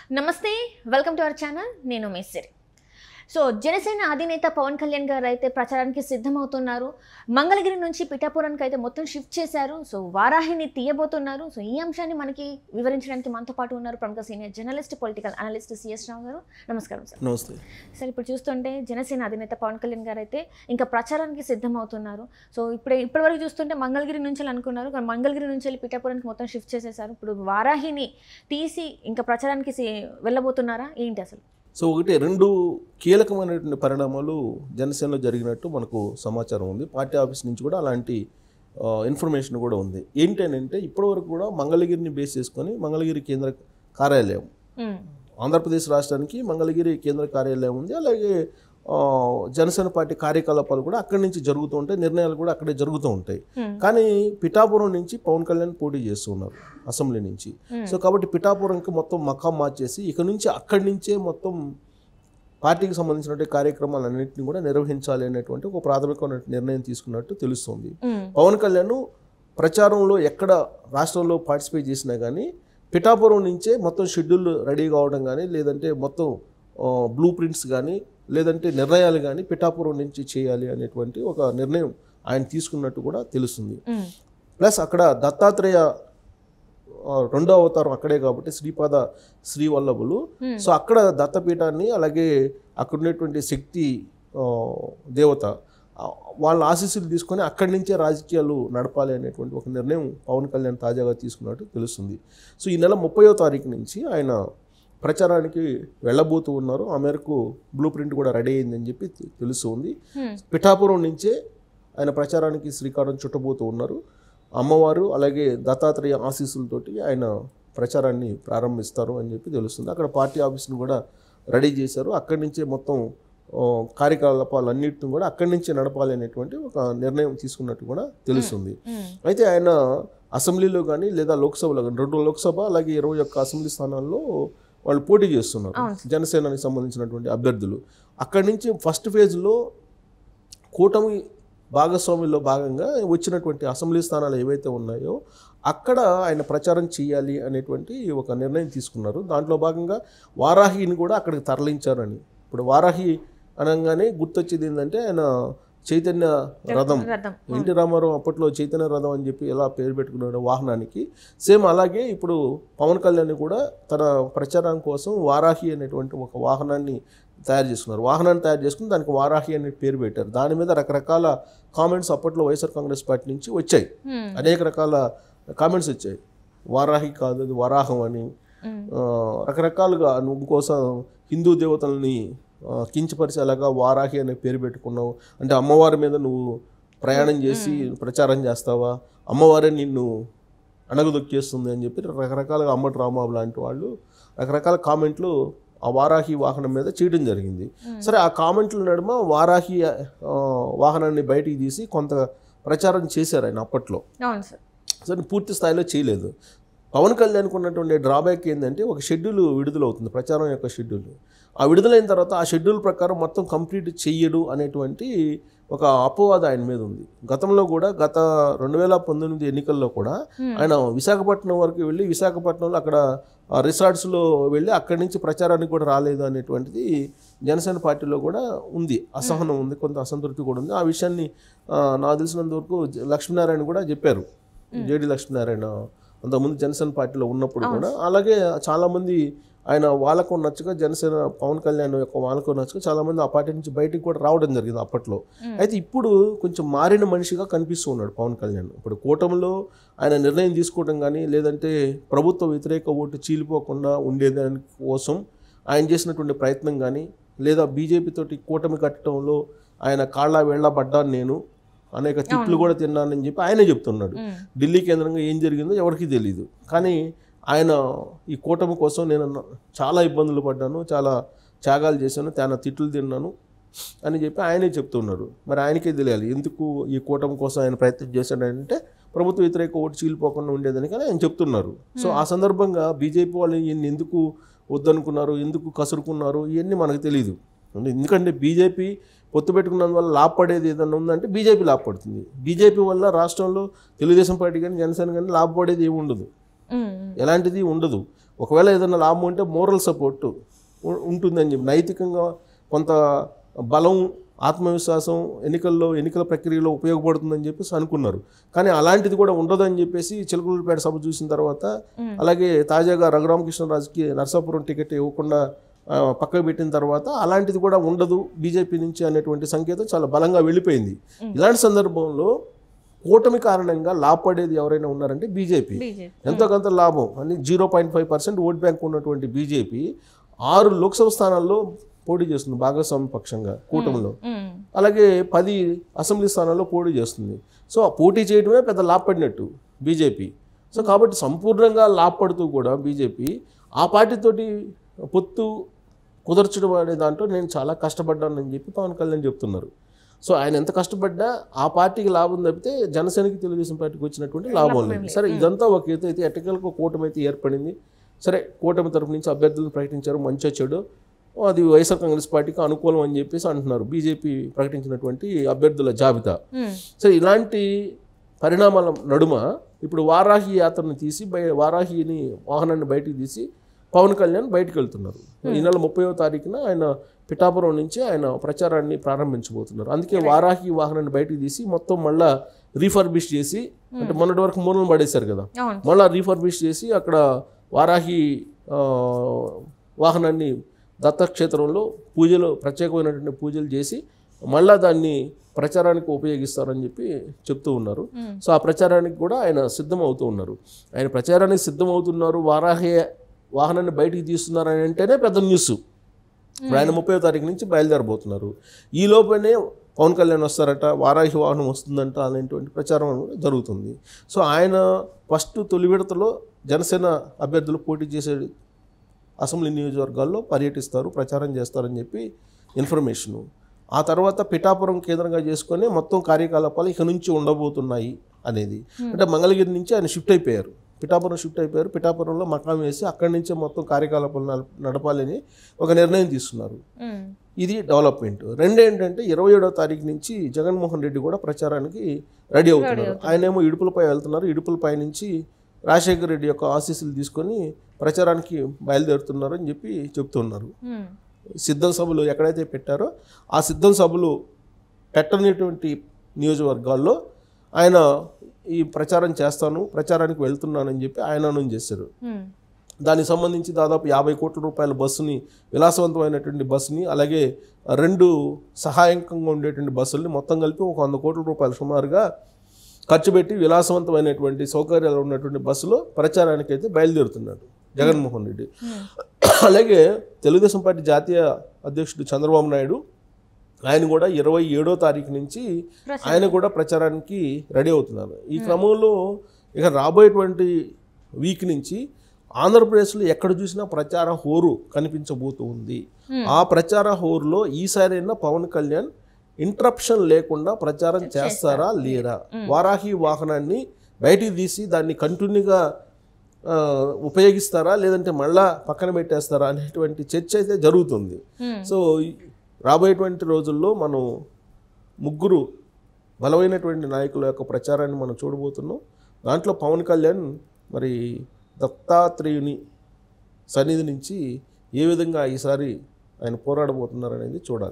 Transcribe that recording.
నమస్తే welcome to our channel నేను మేస్సరి so Janasena అధినేత పవన్ కళ్యాణ్ గారు అయితే ప్రచారానికి సిద్ధమవుతున్నారు మంగళగిరి నుంచి పిఠాపురానికి అయితే మొత్తం షిఫ్ట్ చేశారు సో వారాహిని తీయబోతున్నారు సో ఈ అంశాన్ని మనకి వివరించడానికి మనతో పాటు ఉన్నారు ప్రముఖ senior journalist political analyst C S Rao గారు నమస్కారం సార్ నమస్తే సార్ ఇప్పుడు చూస్తుంటే జనసేన అధినేత పవన్ కళ్యాణ్ గారు అయితే ఇంకా ప్రచారానికి సిద్ధమవుతున్నారు సో ఇప్పుడు ఇప్పటివరకు చూస్తుంటే మంగళగిరి నుంచి అనుకున్నారు కానీ మంగళగిరి నుంచి వెళ్ళి పిఠాపురానికి మొత్తం షిఫ్ట్ చేసేసారు ఇప్పుడు వారాహిని తీసి ఇంకా ప్రచారానికి సి- వెళ్ళబోతున్నారా ఏంటి అసలు సో ఒకటి రెండు కీలకమైనటువంటి పరిణామాలు జనసేనలో జరిగినట్టు మనకు సమాచారం ఉంది పార్టీ ఆఫీస్ నుంచి కూడా అలాంటి ఆ, ఇన్ఫర్మేషన్ కూడా ఉంది ఏంటంటే ఇప్పటివరకు కూడా మంగళగిరిని బేస్ చేసుకొని మంగళగిరి కేంద్ర కార్యాలయం మ్మ్. ఆంధ్రప్రదేశ్ రాష్ట్రానికి మంగళగిరి కేంద్ర కార్యాలయం ఉంది అలాగే ఆ, జనసేన పార్టీ కార్యకలాపాలు కూడా అక్కడి నుంచి జరుగుతూ ఉంటాయి నిర్ణయాలు కూడా అక్కడే జరుగుతూ ఉంటాయి మ్మ్. కానీ పిఠాపురం నుంచి పవన్ కళ్యాణ్ పోటీ చేస్తున్నారు అసెంబ్లీ నుంచి సో కాబట్టి పిఠాపురంకి మొత్తం మకాం మార్చేసి ఇక నుంచి అక్కడి నుంచే మొత్తం పార్టీకి సంబంధించినటువంటి కార్యక్రమాలన్నింటినీ కూడా నిర్వహించాలి అనేటువంటి ఒక ప్రాథమికమైన నిర్ణయం తీసుకున్నట్టు తెలుస్తుంది మ్మ్. పవన్ కళ్యాణ్ ప్రచారంలో ఎక్కడ రాష్ట్రంలో పార్టిసిపేట్ చేసినా కానీ పిఠాపురం నుంచే మొత్తం షెడ్యూల్ రెడీ కావడం కానీ లేదంటే మొత్తం బ్లూ ప్రింట్స్ కానీ లేదంటే నిర్ణయాలు కానీ పిఠాపురం నుంచి చేయాలి అనేటువంటి ఒక నిర్ణయం ఆయన తీసుకున్నట్టు కూడా తెలుస్తుంది మ్మ్. ప్లస్ అక్కడ దత్తాత్రేయ ఆ, రెండో అవతారం అక్కడే కాబట్టి శ్రీపాద శ్రీవల్లభులు Hmm. సో అక్కడ దత్తపీఠాన్ని అలాగే అక్కడ ఉన్నటువంటి శక్తి ఆ, దేవత ఆ, వాళ్ళ ఆశీస్సులు తీసుకొని అక్కడి నుంచే రాజకీయాలు నడపాలి అనేటువంటి ఒక నిర్ణయం పవన్ కళ్యాణ్ తాజాగా తీసుకున్నట్టు తెలుస్తుంది సో ఈ నెల ముప్పయో తారీఖు నుంచి ఆయన ప్రచారానికి వెళ్ళబోతూ ఉన్నారు ఆ మేరకు బ్లూ ప్రింట్ కూడా రెడీ అయిందని చెప్పి తె- తెలుస్తుంది మ్మ్. పిఠాపురం నుంచే ఆయన ప్రచారానికి శ్రీకారం చుట్టబోతూ ఉన్నారు అమ్మవారు అలాగే దత్తాత్రేయ ఆశీస్సులతోటి ఆయన ప్రచారాన్ని ప్రారంభిస్తారు అని చెప్పి తెలుస్తుంది అక్కడ పార్టీ ఆఫీస్ని కూడా రెడీ చేశారు అక్కడి నుంచే మొత్తం ఆ, కార్యకలాపాలన్నింటిని కూడా అక్కడి నుంచే నడపాలి అనేటువంటి ఒక నిర్ణయం తీసుకున్నట్టు కూడా తెలుస్తుంది మ్మ్. అయితే ఆయన అసెంబ్లీలో కానీ లేదా లోక్సభలో కానీ రెండు లోక్సభ అలాగే ఇరవై ఒక్క అసెంబ్లీ స్థానాల్లో వాళ్ళు పోటీ చేస్తున్నారు అవును. జనసేనకి సంబంధించినటువంటి అభ్యర్థులు అక్కడి నుంచి ఫస్ట్ ఫేజ్లో కూటమి భాగస్వామ్యంలో భాగంగా వచ్చినటువంటి అసెంబ్లీ స్థానాలు ఏవైతే ఉన్నాయో అక్కడ ఆయన ప్రచారం చేయాలి అనేటువంటి ఒక నిర్ణయం తీసుకున్నారు దాంట్లో భాగంగా వారాహిని కూడా అక్కడికి తరలించారని ఇప్పుడు వారాహి అనగానే గుర్తొచ్చేది ఏంటంటే ఆయన చైతన్య రథం రథం ఎన్టీ రామారావు అప్పట్లో చైతన్య రథం అని చెప్పి ఎలా పేరు పెట్టుకున్నాడు వాహనానికి సేమ్ అలాగే ఇప్పుడు పవన్ కళ్యాణ్ కూడా తన ప్రచారం కోసం వారాహి అనేటువంటి ఒక వాహనాన్ని తయారు చేసుకున్నారు వాహనాన్ని తయారు చేసుకుని దానికి వారాహి అనే పేరు పెట్టారు దాని మీద రకరకాల కామెంట్స్ అప్పట్లో వైఎస్ఆర్ కాంగ్రెస్ పార్టీ నుంచి వచ్చాయి మ్మ్. అనేక రకాల కామెంట్స్ వచ్చాయి వారాహి కాదు అది వరాహం అని మ్మ్. ఆ, రకరకాలుగా నువ్వు కోసం హిందూ దేవతల్ని ఆ, కించపరిచేలాగా వారాహి అనే పేరు పెట్టుకున్నావు అంటే అమ్మవారి మీద నువ్వు ప్రయాణం చేసి ప్రచారం చేస్తావా అమ్మవారే నిన్ను అణగదొక్కేస్తుంది అని చెప్పి రకరకాలుగా అమ్మటి రాంబాబు లాంటి వాళ్ళు రకరకాల కామెంట్లు ఆ వారాహి వాహనం మీద చేయడం జరిగింది సరే ఆ కామెంట్ల నడుమ వారాహి ఆ, వాహనాన్ని బయటికి తీసి కొంత ప్రచారం చేశారు ఆయన అప్పట్లో అవును సార్ సరే పూర్తి స్థాయిలో చేయలేదు పవన్ కళ్యాణ్కి ఉన్నటువంటి డ్రాబ్యాక్ ఏంటంటే ఒక షెడ్యూల్ విడుదలవుతుంది ప్రచారం యొక్క షెడ్యూల్ ఆ విడుదలైన తర్వాత ఆ షెడ్యూల్ ప్రకారం మొత్తం కంప్లీట్ చెయ్యడు అనేటువంటి ఒక అపవాద ఆయన మీద ఉంది గతంలో కూడా గత రెండు వేల పంతొమ్మిది ఎన్నికల్లో కూడా ఆయన విశాఖపట్నం వరకు వెళ్ళి విశాఖపట్నంలో అక్కడ ఆ రిసార్ట్స్లో వెళ్ళి అక్కడి నుంచి ప్రచారానికి కూడా రాలేదు అనేటువంటిది జనసేన పార్టీలో కూడా ఉంది అసహనం ఉంది కొంత అసంతృప్తి కూడా ఉంది ఆ విషయాన్ని ఆ, నాకు తెలిసినంత వరకు లక్ష్మీనారాయణ కూడా చెప్పారు జేడి లక్ష్మీనారాయణ అంతకుముందు జనసేన పార్టీలో ఉన్నప్పుడు కూడా అలాగే చాలామంది ఆయన వాళ్ళకు నచ్చక జనసేన పవన్ కళ్యాణ్ యొక్క వాళ్ళకు నచ్చక చాలామంది ఆ పార్టీ నుంచి బయటికి కూడా రావడం జరిగింది అప్పట్లో అయితే ఇప్పుడు కొంచెం మారిన మనిషిగా కనిపిస్తూ ఉన్నాడు పవన్ కళ్యాణ్ ఇప్పుడు కూటమిలో ఆయన నిర్ణయం తీసుకోవడం కానీ లేదంటే ప్రభుత్వ వ్యతిరేక ఓటు చీలిపోకుండా ఉండేదాని కోసం ఆయన చేసినటువంటి ప్రయత్నం కానీ లేదా బీజేపీ తోటి కూటమి కట్టడంలో ఆయన కాళ్ళ వేళ్ళ పడ్డాను నేను అనేక తిట్లు కూడా తిన్నానని చెప్పి ఆయనే చెప్తున్నాడు మ్మ్. ఢిల్లీ కేంద్రంగా ఏం జరిగిందో ఎవరికీ తెలియదు కానీ ఆయన ఈ కూటమి కోసం నేను న- చాలా ఇబ్బందులు పడ్డాను చాలా త్యాగాలు చేశాను చాలా తిట్లు తిన్నాను అని చెప్పి ఆయనే చెప్తున్నాడు మరి ఆయనకే తెలియాలి ఎందుకు ఈ కూటమి కోసం ఆయన ప్రయత్నం చేశాడంటే ప్రభుత్వ వ్యతిరేక ఓటు చీలిపోకుండా ఉండేదని కానీ ఆయన చెప్తున్నారు సో ఆ సందర్భంగా బీజేపీ వాళ్ళు ఈయన్ని ఎందుకు వద్దనుకున్నారు ఎందుకు కసురుకున్నారు ఇవన్నీ మనకు తెలియదు ఎందుకంటే బీజేపీ పొత్తు పెట్టుకున్నందువల్ల లాభపడేది ఏదన్నా ఉందంటే బీజేపీ లాభపడుతుంది బీజేపీ వల్ల రాష్ట్రంలో తెలుగుదేశం పార్టీ కానీ జనసేన కానీ లాభపడేది ఏమి ఉండదు మ్మ్. ఎలాంటిది ఉండదు ఒకవేళ ఏదైనా లాభం ఉంటే మోరల్ సపోర్ట్ ఉంటుందని చెప్పి నైతికంగా కొంత బలం ఆత్మవిశ్వాసం ఎన్నికల్లో ఎన్నికల ప్రక్రియలో ఉపయోగపడుతుందని చెప్పేసి అనుకున్నారు కానీ అలాంటిది కూడా ఉండదని చెప్పేసి చిలకలూరుపేట సభ చూసిన తర్వాత అలాగే తాజాగా రఘురామకృష్ణరాజుకి నరసాపురం టికెట్ ఇవ్వకుండా ఆ, పక్కకు పెట్టిన తర్వాత అలాంటిది కూడా ఉండదు బీజేపీ నుంచి అనేటువంటి సంకేతం చాలా బలంగా వెళ్ళిపోయింది ఇలాంటి సందర్భంలో కూటమి కారణంగా లాభపడేది ఎవరైనా ఉన్నారంటే బీజేపీ బీజేపీ ఎంతో కొంత లాభం అని zero point five percent vote bank ఉన్నటువంటి బీజేపీ ఆరు లోక్సభ స్థానాల్లో పోటీ చేస్తుంది భాగస్వామ్య పక్షంగా కూటమిలో అలాగే పది అసెంబ్లీ స్థానాల్లో పోటీ చేస్తుంది సో ఆ పోటీ చేయడమే పెద్ద లాభపడినట్టు బీజేపీ సో కాబట్టి సంపూర్ణంగా లాభపడుతూ కూడా బీజేపీ ఆ పార్టీతోటి పొత్తు కుదర్చడం అనే దాంట్లో నేను చాలా కష్టపడ్డానని చెప్పి పవన్ కళ్యాణ్ చెప్తున్నారు సో ఆయన ఎంత కష్టపడ్డా ఆ పార్టీకి లాభం తప్పితే జనసేనకి తెలుగుదేశం పార్టీకి వచ్చినటువంటి లాభం లేదు సరే ఇదంతా ఒక ఎత్తు అయితే ఎట్టకేలకు కూటమి అయితే ఏర్పడింది సరే కూటమి తరపు నుంచి అభ్యర్థులను ప్రకటించారు మంచి చెడు అది వైఎస్ఆర్ కాంగ్రెస్ పార్టీకి అనుకూలం అని చెప్పేసి అంటున్నారు బీజేపీ ప్రకటించినటువంటి అభ్యర్థుల జాబితా సో ఇలాంటి పరిణామాల నడుమ ఇప్పుడు వారాహి యాత్రను తీసి బయ వారాహిని వాహనాన్ని బయటికి తీసి పవన్ కళ్యాణ్ బయటికి వెళ్తున్నారు ఈ నెల ముప్పైవ తారీఖున ఆయన పిఠాపురం నుంచి ఆయన ప్రచారాన్ని ప్రారంభించబోతున్నారు అందుకే వారాహి వాహనాన్ని బయటికి తీసి మొత్తం మళ్ళా రీఫర్బిష్ చేసి అంటే మొన్నటి వరకు మూలను పడేశారు కదా అవును మళ్ళా రీఫర్బిష్ చేసి అక్కడ వారాహి ఆ, వాహనాన్ని దత్తక్షేత్రంలో పూజలు ప్రత్యేకమైనటువంటి పూజలు చేసి మళ్ళా దాన్ని ప్రచారానికి ఉపయోగిస్తారని చెప్పి చెప్తూ ఉన్నారు మ్మ్. సో ఆ ప్రచారానికి కూడా ఆయన సిద్ధం అవుతూ ఉన్నారు ఆయన ప్రచారానికి సిద్ధం అవుతున్నారు వారాహి వాహనాన్ని బయటికి తీస్తున్నారు అని అంటేనే పెద్ద న్యూస్ ఇప్పుడు ఆయన ముప్పై తారీఖు నుంచి బయలుదేరబోతున్నారు ఈ లోపలనే పవన్ కళ్యాణ్ వస్తారట వారాహి వాహనం వస్తుందంట అనేటువంటి ప్రచారం జరుగుతుంది సో ఆయన ఫస్ట్ తొలి విడతలో జనసేన అభ్యర్థులు పోటీ చేసే అసెంబ్లీ నియోజకవర్గాల్లో పర్యటిస్తారు ప్రచారం చేస్తారని చెప్పి ఇన్ఫర్మేషను ఆ తర్వాత పిఠాపురం కేంద్రంగా చేసుకొని మొత్తం కార్యకలాపాలు ఇక నుంచి ఉండబోతున్నాయి అనేది అంటే మంగళగిరి నుంచి ఆయన షిఫ్ట్ అయిపోయారు పిఠాపురం షిఫ్ట్ అయిపోయారు పిఠాపురంలో మకాం వేసి అక్కడి నుంచే మొత్తం కార్యకలాపాలు నడప- నడపాలని ఒక నిర్ణయం తీసుకున్నారు మ్మ్. ఇది డెవలప్మెంట్ రెండు ఏంటంటే ఇరవై ఏడవ తారీఖు నుంచి జగన్మోహన్ రెడ్డి కూడా ప్రచారానికి రెడీ అవుతున్నారు ఆయనేమో ఇడుపులపై వెళ్తున్నారు ఇడుపులపై నుంచి రాజశేఖర రెడ్డి యొక్క ఆశీస్సులు తీసుకొని ప్రచారానికి బయలుదేరుతున్నారు అని చెప్పి చెప్తున్నారు మ్మ్. సిద్ధం సభలు ఎక్కడైతే పెట్టారో ఆ సిద్ధం సభలు పెట్టనటువంటి నియోజకవర్గాల్లో ఆయన ఈ ప్రచారం చేస్తాను ప్రచారానికి వెళ్తున్నానని చెప్పి ఆయన అనౌన్స్ చేశారు మ్మ్. దానికి సంబంధించి దాదాపు యాభై కోట్ల రూపాయల బస్సుని విలాసవంతమైనటువంటి బస్సుని అలాగే రెండు సహాయకంగా ఉండేటువంటి బస్సుల్ని మొత్తం కలిపి ఒక వంద కోట్ల రూపాయలు సుమారుగా ఖర్చు పెట్టి విలాసవంతమైనటువంటి సౌకర్యాలు ఉన్నటువంటి బస్సులో ప్రచారానికి అయితే బయలుదేరుతున్నాడు జగన్మోహన్ రెడ్డి అలాగే తెలుగుదేశం పార్టీ జాతీయ అధ్యక్షుడు చంద్రబాబు నాయుడు ఆయన కూడా ఇరవై ఏడో తారీఖు నుంచి ఆయన కూడా ప్రచారానికి రెడీ అవుతున్నారు ఈ క్రమంలో ఇక రాబోయేటువంటి వీక్ నుంచి ఆంధ్రప్రదేశ్లో ఎక్కడ చూసినా ప్రచార హోరు కనిపించబోతూ ఉంది ఆ ప్రచార హోరులో ఈసారైనా పవన్ కళ్యాణ్ ఇంటరప్షన్ లేకుండా ప్రచారం చేస్తారా లేరా వారాహి వాహనాన్ని బయటికి తీసి దాన్ని కంటిన్యూగా ఆ, ఉపయోగిస్తారా లేదంటే మళ్ళా పక్కన పెట్టేస్తారా అనేటువంటి చర్చ అయితే జరుగుతుంది మ్మ్. సో ఈ రాబోయేటువంటి రోజుల్లో మనం ముగ్గురు బలమైనటువంటి నాయకుల యొక్క ప్రచారాన్ని మనం చూడబోతున్నాం దాంట్లో పవన్ కళ్యాణ్ మరి దత్తాత్రేయుని సన్నిధి నుంచి ఏ విధంగా ఈసారి ఆయన పోరాడబోతున్నారు అనేది చూడాలి